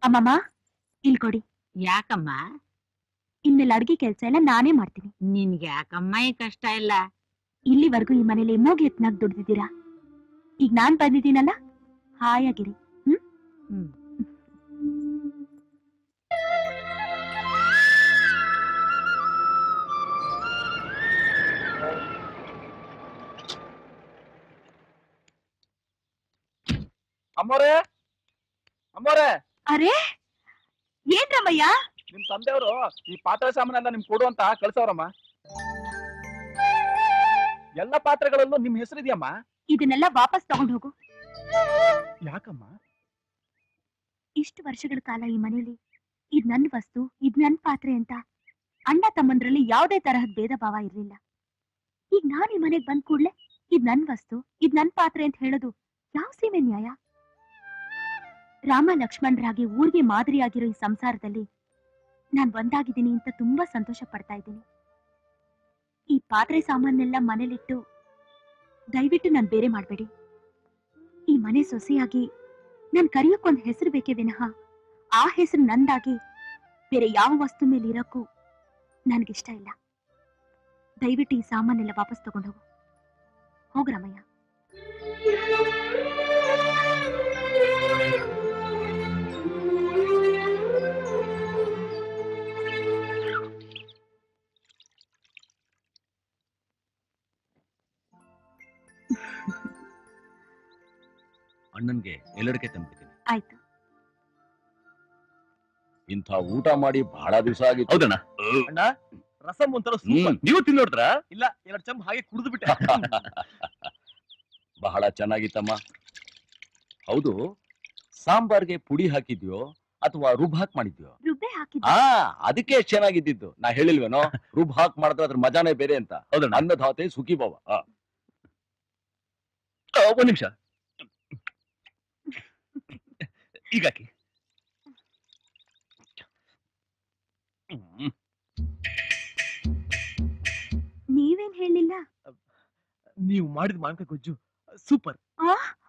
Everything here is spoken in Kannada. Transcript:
ಅಮ್ಮಮ್ಮ ಇಲ್ ಕೊಡಿ ಯಾಕಮ್ಮ ಇನ್ಮೇಲೆ ಅಡ್ಗೆ ಕೆಲ್ಸ ಎಲ್ಲ ನಾನೇ ಮಾಡ್ತೀನಿ ನಿನ್ಗೆ ಯಾಕಮ್ಮ ಈ ಕಷ್ಟ ಇಲ್ಲ ಇಲ್ಲಿವರೆಗೂ ಈ ಮನೇಲಿ ಮೂಗಿ ಎತ್ನಾಗ್ ದುಡ್ದಿದ್ದೀರಾ ಈಗ ನಾನ್ ಬಂದಿದ್ದೀನಲ್ಲ ಹಾಯಾಗಿರಿ ಹ್ಮ್ ಹ್ಮ್. ಅಮ್ಮೋರೆ ಅಮ್ಮೋರೆ ಅರೆ ಏನ್ ರಮಯ್ಯ ನಿಮ್ ತಂದೆಯವರು ಈ ಪಾತ್ರೆ ಸಾಮಾನೆಲ್ಲ ನಿಮ್ ಕೊಡು ಅಂತ ಕಳ್ಸವ್ರಮ್ಮ ಎಲ್ಲ ಪಾತ್ರೆಗಳಲ್ಲೂ ನಿಮ್ ಹೆಸರಿದೆಯಮ್ಮ ಇದನ್ನೆಲ್ಲ ವಾಪಸ್ ತಗೊಂಡ್ ಹೋಗು ಯಾಕಮ್ಮ ಇಷ್ಟು ವರ್ಷಗಳ ಕಾಲ ಈ ಮನೇಲಿ ಇದ್ ನನ್ ವಸ್ತು ಇದ್ ನನ್ ಪಾತ್ರೆ ಅಂತ ಅಣ್ಣ ತಮ್ಮಂದ್ರಲ್ಲಿ ಯಾವುದೇ ತರಹದ ಭೇದ ಭಾವ ಇರ್ಲಿಲ್ಲ ಈಗ ನಾನ್ ಈ ಮನೆಗ್ ಬಂದ್ ಕೂಡ್ಲೆ ಇದ್ ನನ್ ವಸ್ತು ಇದ್ ನನ್ ಪಾತ್ರೆ ಅಂತ ಹೇಳೋದು ಯಾವ ಸೀಮೆ ನ್ಯಾಯ ರಾಮ ಲಕ್ಷ್ಮಣರಾಗಿ ಊರಿಗೆ ಮಾದರಿಯಾಗಿರೋ ಈ ಸಂಸಾರದಲ್ಲಿ ನಾನ್ ಒಂದಾಗಿದ್ದೀನಿ ಅಂತ ತುಂಬಾ ಸಂತೋಷ ಪಡ್ತಾ ಇದ್ದೀನಿ ಈ ಪಾತ್ರೆ ಸಾಮಾನೆಲ್ಲ ಮನೇಲಿಟ್ಟು ದಯವಿಟ್ಟು ನಾನ್ ಬೇರೆ ಮಾಡ್ಬೇಡಿ ಈ ಮನೆ ಸೊಸೆಯಾಗಿ ನಾನ್ ಕರೆಯೋಕೊಂದ್ ಹೆಸರು ಬೇಕೇ ವಿನಃ ಆ ಹೆಸರು ನಂದಾಗಿ ಬೇರೆ ಯಾವ ವಸ್ತು ಮೇಲೆ ಇರಕ್ಕೂ ನನ್ಗಿಷ್ಟ ಇಲ್ಲ ದಯವಿಟ್ಟು ಈ ಸಾಮಾನೆಲ್ಲ ವಾಪಸ್ ತಗೊಂಡು ಹೋಗು ಹೋಗ್ ರಾಮಯ್ಯ ಅಣ್ಣನ್ಗೆ ಎಲ್ಲಡಿಕೆ ತಂದ್ಬಿಡ್ತೀನಿ ಆಯ್ತು ಇಂಥ ಊಟ ಮಾಡಿ ಬಹಳ ದಿವಸ ಆಗಿತ್ತು ಹೌದಣ್ಣ ಅಣ್ಣ ರಸಂ ಒಂಥರ ಹ್ಮ್ ಸೂಪರ್ ನೀವು ತಿನ್ನೋಡ್ರ ಇಲ್ಲ ಎರಡ್ ಚಂಪ್ ಹಾಗೆ ಕುಡಿದು ಬಿಟ್ಟೆ ಬಹಳ ಚೆನ್ನಾಗಿತ್ತಮ್ಮ ಹೌದು ಸಾಂಬಾರ್ಗೆ ಪುಡಿ ಹಾಕಿದ್ಯೋ ಅಥವಾ ರುಬ್ ಹಾಕ್ ಮಾಡಿದ್ಯೋ ರುಬ್ಬೆ ಹಾಕಿದ್ದೆ ಆ ಅದಕ್ಕೆ ಎಷ್ಟ್ ಚೆನ್ನಾಗಿದ್ದಿದ್ದು ನಾ ಹೇಳಿಲ್ವೇನೋ ರುಬ್ ಹಾಕ್ ಮಾಡಿದ್ರೆ ಅದ್ರ ಮಜಾನೇ ಬೇರೆ ಅಂತ ಹೌದಣ್ಣ ಅನ್ನದಾತೆ ಸುಖಿ ಭವ ಆ, ಆ, ಒಂದ್ ನಿಮಿಷ ಈಗ ಹಾಕಿ ಹ್ಮ್. ನೀವೇನ್ ಹೇಳಿಲ್ಲ ನೀವು ಮಾಡಿದ ಮಾವಿನಕಾಯಿ ಗೊಜ್ಜು ಸೂಪರ್ ಆ